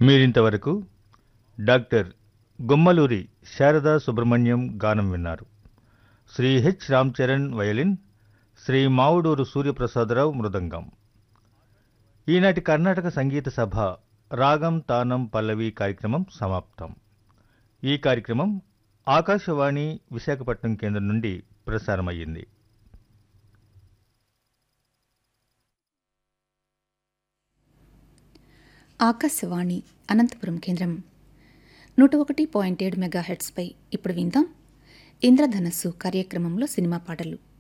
మీరింతవరకు డాక్టర్ గుమ్మలూరి శారదా సుబ్రహ్మణ్యం గానం విన్నారు శ్రీ హెచ్ రామ్ చరణ్ వయలిన్ శ్రీ మావుడూరు సూర్యప్రసాదరావు మృదంగం ఈనాటి కర్ణాటక సంగీత సభ రాగం తానం పల్లవి కార్యక్రమం సమాప్తం ఈ కార్యక్రమం ఆకాశవాణి విశాఖపట్నం కేంద్రం నుండి ప్రసారమయ్యింది ఆకాశవాణి అనంతపురం కేంద్రం నూట ఒకటి పాయింట్ ఏడు మెగాహెట్స్పై ఇప్పుడు విందాం ఇంద్రధనస్సు కార్యక్రమంలో సినిమా పాటలు